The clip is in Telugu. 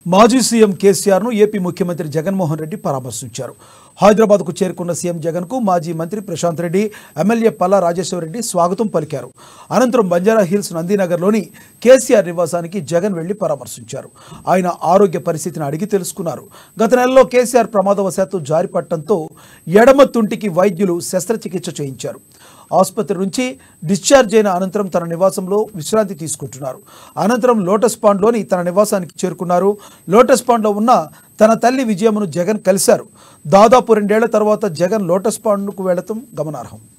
మాజీ సీఎం కేసీఆర్ను ఏపీ ముఖ్యమంత్రి జగన్మోహన్ రెడ్డి పరామర్శించారు హైదరాబాద్కు చేరుకున్న సీఎం జగన్కు మాజీ మంత్రి ప్రశాంత్ రెడ్డి ఎమ్మెల్యే పల్లా రాజేశ్వర రెడ్డి స్వాగతం పలికారు అనంతరం బంజారా హిల్స్ నందీనగర్లోని కేసీఆర్ నివాసానికి జగన్ వెళ్లి పరామర్శించారు ఆయన ఆరోగ్య పరిస్థితిని అడిగి తెలుసుకున్నారు గత నెలలో కేసీఆర్ ప్రమాదవశాత్తు జారిపడటంతో ఎడమ తుంటికి వైద్యులు శస్త్రచికిత్స చేయించారు ఆసుపత్రి నుంచి డిశ్చార్జ్ అయిన అనంతరం తన నివాసంలో విశ్రాంతి తీసుకుంటున్నారు అనంతరం లోటస్ పాండ్లోని తన నివాసానికి చేరుకున్నారు లోటస్ పాండ్లో ఉన్న తన తల్లి విజయమ్మను జగన్ కలిశారు దాదాపు రెండేళ్ల తర్వాత జగన్ లోటస్ పాండ్కు వెళటం గమనార్హం